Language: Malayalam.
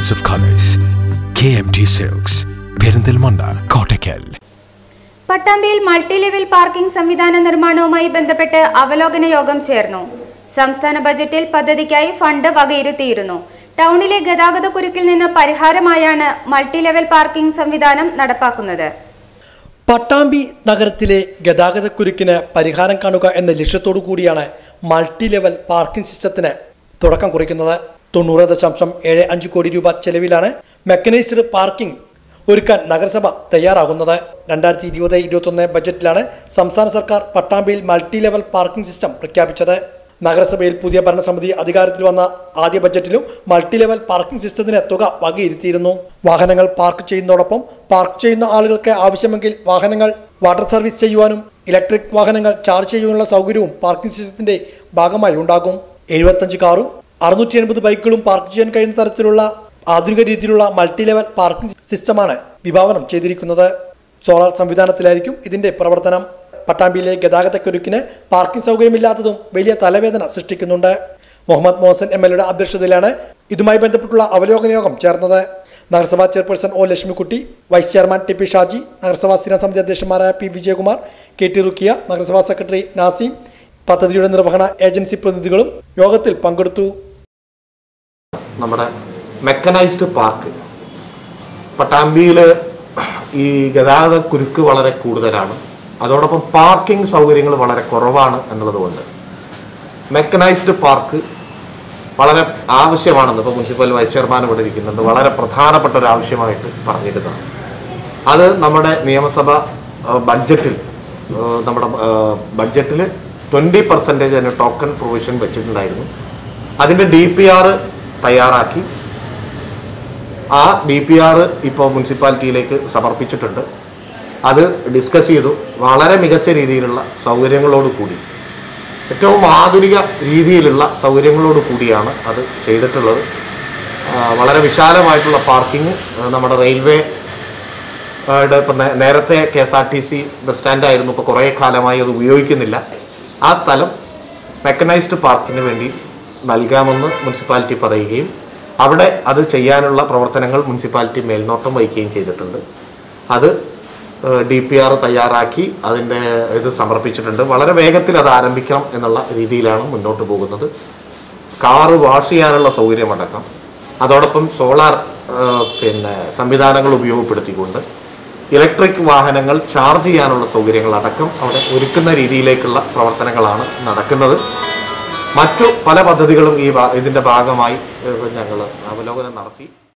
abundance of colors. KMT Silks, Perinthalmanna Kottakkal പട്ടാമ്പിയിൽ മൾട്ടി ലെവൽ പാർക്കിംഗ് സംവിധാന നിർമ്മാണവുമായി ബന്ധപ്പെട്ട് അവലോകന യോഗം ചേർന്നു സംസ്ഥാന ബജറ്റിൽ പദ്ധതിക്കായി ഫണ്ട് വകയിരുത്തിയിരുന്നു ടൗണിലെ ഗതാഗത കുരുക്കിൽ നിന്ന് പരിഹാരമായാണ് മൾട്ടി ലെവൽ പാർക്കിംഗ് സംവിധാനം നടപ്പാക്കുന്നത് പട്ടാമ്പി നഗരത്തിലെ ഗതാഗതക്കുരുക്കിന് പരിഹാരം കാണുക എന്ന ലക്ഷ്യത്തോടു കൂടിയാണ് മൾട്ടി ലെവൽ പാർക്കിംഗ് സിസ്റ്റത്തിന് തുടക്കം കുറിക്കുന്നത് തൊണ്ണൂറ് ദശാംശം ഏഴ് അഞ്ച് കോടി രൂപ ചെലവിലാണ് മെക്കനൈസ്ഡ് പാർക്കിംഗ് ഒരുക്കാൻ നഗരസഭ തയ്യാറാകുന്നത് രണ്ടായിരത്തി ഇരുപത് ഇരുപത്തൊന്ന് ബജറ്റിലാണ് സംസ്ഥാന സർക്കാർ പട്ടാമ്പിയിൽ മൾട്ടി ലെവൽ പാർക്കിംഗ് സിസ്റ്റം പ്രഖ്യാപിച്ചത് നഗരസഭയിൽ പുതിയ ഭരണസമിതി അധികാരത്തിൽ വന്ന ആദ്യ ബജറ്റിലും മൾട്ടി ലെവൽ പാർക്കിംഗ് സിസ്റ്റത്തിന് തുക വകയിരുത്തിയിരുന്നു വാഹനങ്ങൾ പാർക്ക് ചെയ്യുന്നതോടൊപ്പം പാർക്ക് ചെയ്യുന്ന ആളുകൾക്ക് ആവശ്യമെങ്കിൽ വാഹനങ്ങൾ വാട്ടർ സർവീസ് ചെയ്യുവാനും ഇലക്ട്രിക് വാഹനങ്ങൾ ചാർജ് ചെയ്യാനുള്ള സൗകര്യവും പാർക്കിംഗ് സിസ്റ്റത്തിന്റെ ഭാഗമായി ഉണ്ടാകും എഴുപത്തഞ്ച് കാറും അറുന്നൂറ്റി എൺപത് ബൈക്കുകളും പാർക്ക് ചെയ്യാൻ കഴിയുന്ന തരത്തിലുള്ള ആധുനിക രീതിയിലുള്ള മൾട്ടി ലെവൽ പാർക്കിംഗ് സിസ്റ്റമാണ് വിഭാവനം ചെയ്തിരിക്കുന്നത് സോളാർ സംവിധാനത്തിലായിരിക്കും ഇതിന്റെ പ്രവർത്തനം പട്ടാമ്പിയിലെ ഗതാഗതക്കുരുക്കിന് പാർക്കിംഗ് സൗകര്യമില്ലാത്തതും വലിയ തലവേദന സൃഷ്ടിക്കുന്നുണ്ട് മുഹമ്മദ് മോഹസൻ എം എൽ എയുടെ അധ്യക്ഷതയിലാണ് ഇതുമായി ബന്ധപ്പെട്ടുള്ള അവലോകന യോഗം ചേർന്നത് നഗരസഭാ chairperson O Lakshmikutty vice chairman T P Shaji നഗരസഭാ സ്ഥിരം സമിതി അധ്യക്ഷന്മാരായ P Vijayakumar K T Rukkiya നഗരസഭാ സെക്രട്ടറി നാസിം പദ്ധതിയുടെ നിർവഹണ ഏജൻസി പ്രതിനിധികളും യോഗത്തിൽ പങ്കെടുത്തു നമ്മുടെ മെക്കനൈസ്ഡ് പാർക്ക് പട്ടാമ്പിയിൽ ഈ ഗതാഗത കുരുക്ക് വളരെ കൂടുതലാണ് അതോടൊപ്പം പാർക്കിംഗ് സൗകര്യങ്ങൾ വളരെ കുറവാണ് എന്നുള്ളതുകൊണ്ട് മെക്കനൈസ്ഡ് പാർക്ക് വളരെ ആവശ്യമാണെന്ന് ഇപ്പോൾ മുനിസിപ്പൽ വൈസ് ചെയർമാൻ ഇവിടെ ഇരിക്കുന്നുണ്ട് വളരെ പ്രധാനപ്പെട്ട ഒരു ആവശ്യമായിട്ട് പറഞ്ഞിരുന്നതാണ് അത് നമ്മുടെ നിയമസഭ ആ, ബഡ്ജറ്റിൽ ആ, നമ്മുടെ ആ, ബഡ്ജറ്റിൽ ട്വൻറ്റി പെർസെൻറ്റേജ് അതിന് ടോക്കൺ പ്രൊവിഷൻ വെച്ചിട്ടുണ്ടായിരുന്നു അതിൻ്റെ ഡി പി ആർ തയ്യാറാക്കി ആ ഡി പി ആർ ഇപ്പോൾ മുനിസിപ്പാലിറ്റിയിലേക്ക് സമർപ്പിച്ചിട്ടുണ്ട് അത് ഡിസ്കസ് ചെയ്തു വളരെ മികച്ച രീതിയിലുള്ള സൗകര്യങ്ങളോട് കൂടി ഏറ്റവും ആധുനിക രീതിയിലുള്ള സൗകര്യങ്ങളോട് കൂടിയാണ് അത് ചെയ്തിട്ടുള്ളത് ആ, വളരെ വിശാലമായിട്ടുള്ള പാർക്കിംഗ് നമ്മുടെ റെയിൽവേ യുടെ ഇപ്പം നേ- നേരത്തെ K S R T C bus സ്റ്റാൻഡായിരുന്നു ഇപ്പോൾ കുറേ കാലമായി അത് ഉപയോഗിക്കുന്നില്ല ആ സ്ഥലം മെക്കനൈസ്ഡ് പാർക്കിന് വേണ്ടി നൽകാമെന്ന് മുനിസിപ്പാലിറ്റി പറയുകയും അവിടെ അത് ചെയ്യാനുള്ള പ്രവർത്തനങ്ങൾ മുനിസിപ്പാലിറ്റി മേൽനോട്ടം വഹിക്കുകയും ചെയ്തിട്ടുണ്ട് അത് ഡി പി ആർ തയ്യാറാക്കി അതിൻ്റെ ഇത് സമർപ്പിച്ചിട്ടുണ്ട് വളരെ വേഗത്തിൽ അത് ആരംഭിക്കണം എന്നുള്ള രീതിയിലാണ് മുന്നോട്ട് പോകുന്നത് കാറ് വാഷ് ചെയ്യാനുള്ള സൗകര്യമടക്കം അതോടൊപ്പം സോളാർ പിന്നെ സംവിധാനങ്ങൾ ഉപയോഗപ്പെടുത്തിക്കൊണ്ട് ഇലക്ട്രിക് വാഹനങ്ങൾ ചാർജ് ചെയ്യാനുള്ള സൗകര്യങ്ങൾ അടക്കം അവിടെ ഒരുക്കുന്ന രീതിയിലേക്കുള്ള പ്രവർത്തനങ്ങളാണ് നടക്കുന്നത് മറ്റു പല പദ്ധതികളും ഈ ഭാ- ഇതിന്റെ ഭാഗമായി ഞങ്ങൾ അവലോകനം നടത്തി